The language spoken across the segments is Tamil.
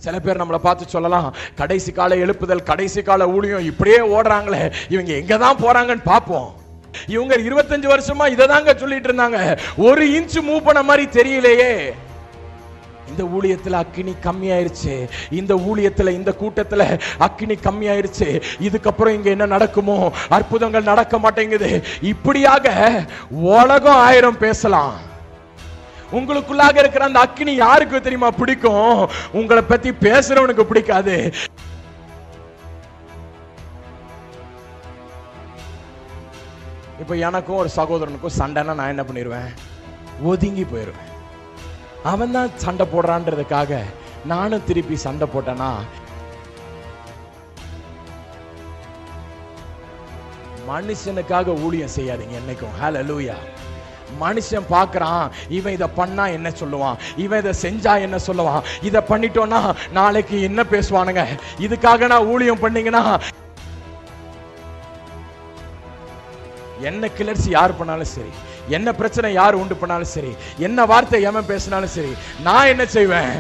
சில பேர் நம்மளை பார்த்து சொல்லலாம் கடைசி கால எழுப்புதல் கடைசி கால ஊழியம் இப்படியே ஓடுறாங்களே இவங்க எங்க தான் போறாங்கன்னு பார்ப்போம் இவங்க இருபத்தஞ்சு வருஷமா இதை தாங்க சொல்லிட்டு இருந்தாங்க ஒரு இன்ச் மூவ் பண்ண மாதிரி தெரியலையே இந்த ஊழியத்துல அக்கினி கம்மியாயிருச்சு இந்த ஊழியத்துல இந்த கூட்டத்துல அக்கினி கம்மியாயிருச்சு இதுக்கப்புறம் இங்க என்ன நடக்குமோ அற்புதங்கள் நடக்க மாட்டேங்குது இப்படியாக உலகம் ஆயிரம் பேசலாம் உங்களுக்குள்ளாக இருக்கிற அந்த அக்கினி யாருக்கு தெரியுமா பிடிக்கும் உங்களை பத்தி பேசுறவனுக்கு பிடிக்காது இப்ப எனக்கும் ஒரு சகோதரனுக்கும் சண்டைன்னா நான் என்ன பண்ணிடுவேன் ஒதுங்கி போயிடுவேன் அவன் தான் சண்டை போடுறான்றதுக்காக நானும் திருப்பி சண்டை போட்டேனா மனுஷனுக்காக ஊழியம் செய்யாதீங்க என்னைக்கும் ஹalleluya மனுஷன் பார்க்கறான் இவன் இதை பண்ணா என்ன சொல்லுவான் இவன் இதை செஞ்சா என்ன சொல்லுவான் இதை பண்ணிட்டோன்னா நாளைக்கு என்ன பேசுவானுங்க இதுக்காக நான் ஊழியம் பண்ணீங்கன்னா என்ன கிளர்ச்சி யார் பண்ணாலும் சரி என்ன பிரச்சனை யார் உண்டு பண்ணாலும் சரி என்ன வார்த்தை எவன் பேசினாலும் சரி நான் என்ன செய்வேன்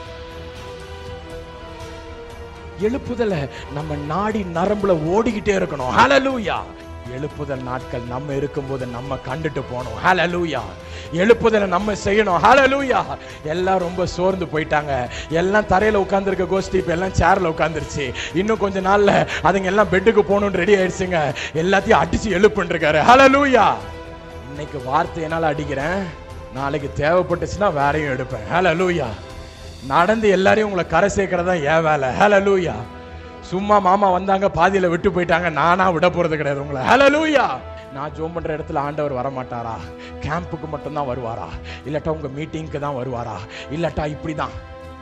எழுப்புதல நம்ம நாடி நரம்புல ஓடிக்கிட்டே இருக்கணும் ஹalleluya எழுப்புதல் நாட்கள் நம்ம இருக்கும்போது நம்ம கண்டுட்டு போனோம் ஹalleluya எழுப்புதலை நம்ம செய்யணும் ஹalleluya எல்லாம் ரொம்ப சோர்ந்து போயிட்டாங்க எல்லாம் தரையில உட்கார்ந்திருக்க கோஷ்டி இப்ப எல்லாம் சேர்ல உட்கார்ந்துருச்சு இன்னும் கொஞ்ச நாள்ல அதுங்க எல்லாம் பெட்டுக்கு போகணும்னு ரெடி ஆயிடுச்சுங்க எல்லாத்தையும் அடிச்சு எழுப்புன்னு இருக்காரு ஹalleluya இன்னைக்கு வார்த்தை என்னால அடிக்கிறேன் நாளைக்கு தேவைப்பட்டுச்சுன்னா வேறையும் எடுப்பேன் ஹalleluya நடந்து எல்லாரையும் உங்களை கரை சேர்க்கறதா என் வேலை ஹalleluya சும்மா மாமா வந்தாங்க பாதியில விட்டு போயிட்டாங்க நானா விட போறது கிடையாது உங்களை ஹalleluya நான் ஜோம் பண்ற இடத்துல ஆண்டவர் வர மாட்டாரா கேம்புக்கு மட்டும் தான் வருவாரா இல்லாட்டா உங்க மீட்டிங்க்கு தான் வருவாரா இல்லாட்டா இப்படிதான்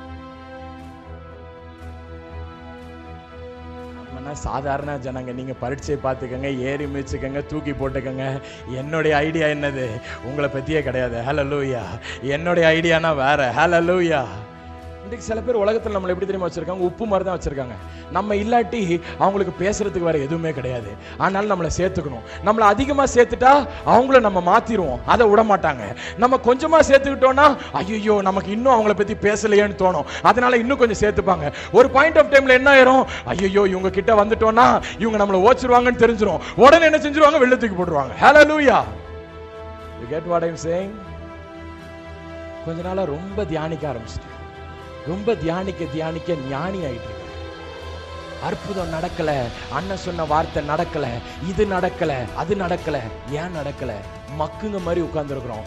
நம்மனா சாதாரண ஜனங்க நீங்க பரீட்சை பார்த்துக்கங்க ஏறி மிதிச்சுக்கங்க தூக்கி போட்டுக்கங்க என்னுடைய ஐடியா என்னது உங்களை பத்தியே கிடையாது ஹalleluya என்னுடைய ஐடியானா வேற ஹalleluya இன்றைக்கு சில பேர் உலகத்தில் நம்மளை எப்படி தெரியுமா வச்சிருக்காங்க உப்பு மாதிரி தான் வச்சிருக்காங்க நம்ம இல்லாட்டி அவங்களுக்கு பேசுறதுக்கு வேற எதுவுமே கிடையாது ஆனாலும் நம்மளை சேர்த்துக்கணும் நம்மளை அதிகமாக சேர்த்துட்டா அவங்கள நம்ம மாத்திருவோம் அதை விட மாட்டாங்க நம்ம கொஞ்சமா சேர்த்துக்கிட்டோம்னா ஐயோ நமக்கு இன்னும் அவங்கள பத்தி பேசலையேன்னு தோணும் அதனால இன்னும் கொஞ்சம் சேர்த்துப்பாங்க ஒரு பாயிண்ட் ஆஃப் டைம்ல என்ன ஆயிரும் ஐயோ இவங்க கிட்ட வந்துட்டோம்னா இவங்க நம்மளை ஓச்சிருவாங்கன்னு தெரிஞ்சிரும் உடனே என்ன செஞ்சிருவாங்க வெள்ளத்துக்கு போட்டுருவாங்க ஹalleluya you get what i'm saying கொஞ்ச நாளா ரொம்ப தியானிக்க ஆரம்பிச்சிட்டேன் ரொம்ப தியானிக்க தியானிக்க ஞானி ஆயிட்டு இருக்கேன். அற்புதம் நடக்கல அண்ணன் சொன்ன வார்த்தை நடக்கல இது நடக்கல அது நடக்கல ஏன் நடக்கல மக்குங்க மாதிரி உட்கார்ந்துருக்கிறோம்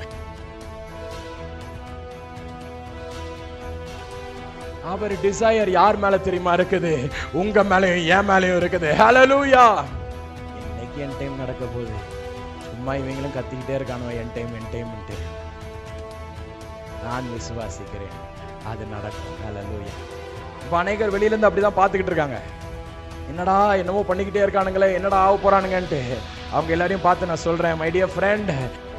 அவர் டிசையர் யார் மேல தெரியுமா இருக்குது உங்க மேலயும் என் மேலயும் இருக்குது ஹalleluya இன்னைக்கு என் டைம் நடக்க போகுது சும்மா இவங்களும் கத்திக்கிட்டே இருக்கானோ என் டைம் என் டைம்ன்ட்டு நான் விசுவாசிக்கிறேன் அது நடக்கும் ஹalleluya இப்போ அநேகர் வெளியில இருந்து அப்படிதான் பார்த்துக்கிட்டு இருக்காங்க என்னடா என்னமோ பண்ணிக்கிட்டே இருக்கானுங்களே என்னடா ஆக போறானுங்கன்ட்டு அவங்க எல்லாரையும் பார்த்து நான் சொல்றேன் மை டியர் ஃப்ரெண்ட்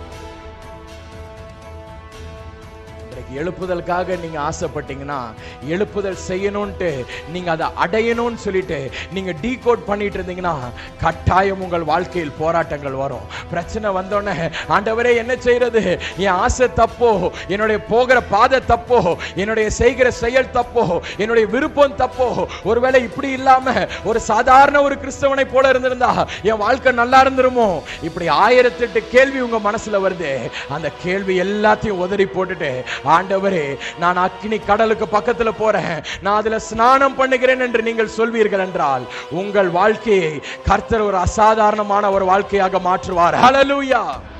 இன்றைக்கு எழுப்புதலுக்காக நீங்க ஆசைப்பட்டீங்கன்னா எழுப்புதல் செய்யணும்ட்டு நீங்க அதை அடையணும்னு சொல்லிட்டு நீங்க டீகோட் பண்ணிட்டு இருந்தீங்கன்னா கட்டாயம் உங்கள் வாழ்க்கையில் போராட்டங்கள் வரும் பிரச்சனை வந்தோடனே ஆண்டவரே என்ன செய்யறது என் ஆசை தப்போ என்னுடைய போகிற பாதை தப்போ என்னுடைய செய்கிற செயல் தப்போ என்னுடைய விருப்பம் தப்போ ஒருவேளை இப்படி இல்லாம ஒரு சாதாரண ஒரு கிறிஸ்தவனை போல இருந்திருந்தா என் வாழ்க்கை நல்லா இருந்துருமோ இப்படி ஆயிரத்தெட்டு கேள்வி உங்க மனசுல வருது அந்த கேள்வி எல்லாத்தையும் உதறி போட்டுட்டு ஆண்டவரே நான் அக்கினி கடலுக்கு பக்கத்துல போறேன் நான் அதுல ஸ்நானம் பண்ணுகிறேன் என்று நீங்கள் சொல்வீர்கள் என்றால் உங்கள் வாழ்க்கையை கர்த்தர் ஒரு அசாதாரணமான ஒரு வாழ்க்கையாக மாற்றுவார் ஹalleluya